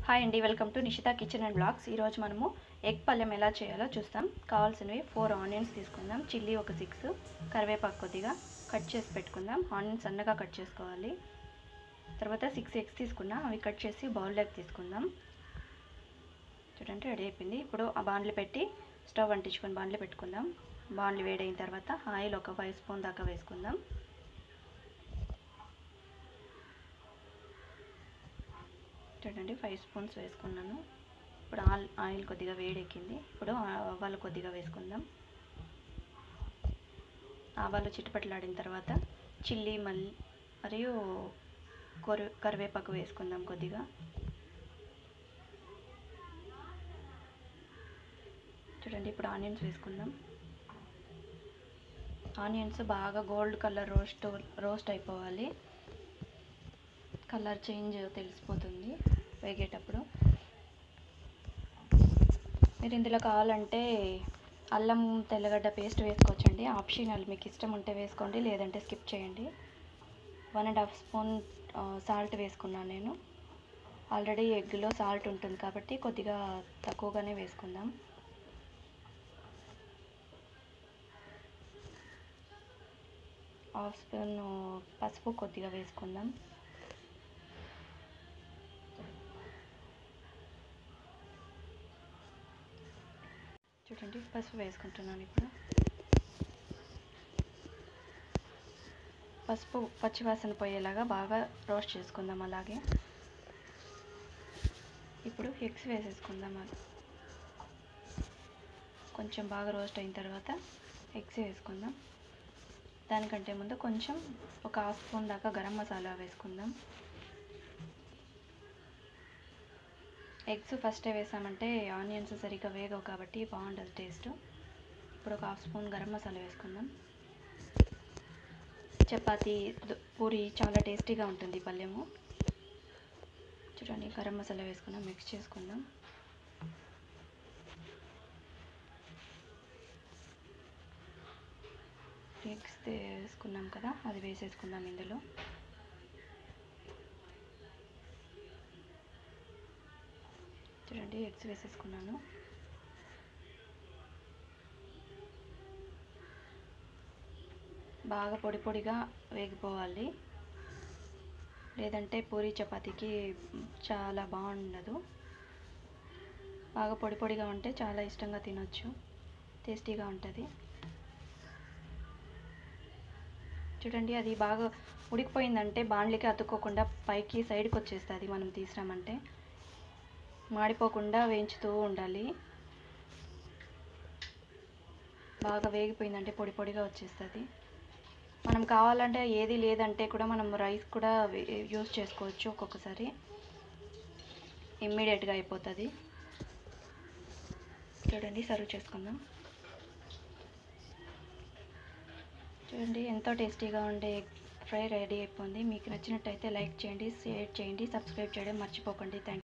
hi అండి welcome to Nishitha kitchen and blogs ఈరోజు మనము ఎగ్ పళ్ళెం ఎలా చేయాలో చూస్తాం కావాల్సినవి ఫోర్ ఆనియన్స్ తీసుకుందాం చిల్లీ ఒక సిక్స్ కరివేపాకు కొద్దిగా కట్ చేసి పెట్టుకుందాం ఆనియన్స్ సన్నగా కట్ చేసుకోవాలి తర్వాత సిక్స్ ఎగ్స్ తీసుకున్నాం అవి కట్ చేసి బౌల్లోకి తీసుకుందాం చూడండి రెడీ అయిపోయింది ఇప్పుడు ఆ బాండ్లు పెట్టి స్టవ్ అంటించుకొని బాండ్లు పెట్టుకుందాం బాండ్లు వేడైన తర్వాత ఆయిల్ ఒక ఫైవ్ స్పూన్ దాకా వేసుకుందాం చూడండి ఫైవ్ స్పూన్స్ వేసుకున్నాను ఇప్పుడు ఆల్ ఆయిల్ కొద్దిగా వేడెక్కింది ఇప్పుడు ఆవాలు కొద్దిగా వేసుకుందాం ఆవాలు చిట్టుపట్లాడిన తర్వాత చిల్లీ మల్లి మరియు కొరి కరివేపాకు వేసుకుందాం కొద్దిగా చూడండి ఇప్పుడు ఆనియన్స్ వేసుకుందాం ఆనియన్స్ బాగా గోల్డ్ కలర్ రోస్ట్ రోస్ట్ అయిపోవాలి కలర్ చేంజ్ తెలిసిపోతుంది వేగేటప్పుడు మీరు ఇందులో కావాలంటే అల్లం తెల్లగడ్డ పేస్ట్ వేసుకోవచ్చండి ఆప్షనల్ మీకు ఇష్టం ఉంటే వేసుకోండి లేదంటే స్కిప్ చేయండి one and half spoon salt వేసుకున్నాను నేను ఆల్రెడీ ఎగ్లో సాల్ట్ ఉంటుంది కాబట్టి కొద్దిగా తక్కువగానే వేసుకుందాం హాఫ్ స్పూన్ పసుపు కొద్దిగా వేసుకుందాం చూడండి పసుపు వేసుకుంటున్నాను ఇప్పుడు పసుపు పచ్చివాసన పోయేలాగా బాగా రోస్ట్ చేసుకుందాం అలాగే ఇప్పుడు ఎగ్స్ వేసేసుకుందాం అది కొంచెం బాగా రోస్ట్ అయిన తర్వాత ఎగ్స్ వేసుకుందాం దానికంటే ముందు కొంచెం ఒక హాఫ్ స్పూన్ దాకా గరం మసాలా వేసుకుందాం ఎగ్స్ ఫస్ట్ వేసామంటే ఆనియన్స్ సరిగ్గా వేగవు కాబట్టి బాగుంటుంది టేస్ట్ ఇప్పుడు ఒక హాఫ్ స్పూన్ గరం మసాలా వేసుకుందాం చపాతి పూరి చాలా టేస్టీగా ఉంటుంది పల్లెము చూడండి గరం మసాలా వేసుకుందాం మిక్స్ చేసుకుందాం ఎగ్స్ వేసుకున్నాం కదా అది వేసేసుకుందాం ఇందులో చూడండి ఎగ్స్ వేసేసుకున్నాను బాగా పొడి పొడిగా వేగిపోవాలి లేదంటే పూరి చపాతీకి చాలా బాగుండదు బాగా పొడి పొడిగా ఉంటే చాలా ఇష్టంగా తినొచ్చు టేస్టీగా ఉంటుంది చూడండి అది బాగా ఉడికిపోయిందంటే బాండ్లకి అతుక్కోకుండా పైకి సైడ్కి వచ్చేస్తుంది మనం తీసినామంటే మాడిపోకుండా వేయించుతూ ఉండాలి బాగా వేగిపోయిందంటే పొడి పొడిగా వచ్చేస్తుంది మనం కావాలంటే ఏది లేదంటే కూడా మనం రైస్ కూడా యూస్ చేసుకోవచ్చు ఒక్కొక్కసారి ఇమ్మీడియట్గా అయిపోతుంది చూడండి సర్వ్ చేసుకుందాం చూడండి ఎంతో టేస్టీగా ఉండే ఫ్రై రెడీ అయిపోయింది మీకు నచ్చినట్టయితే లైక్ చేయండి షేర్ చేయండి సబ్స్క్రైబ్ చేయడం మర్చిపోకండి థ్యాంక్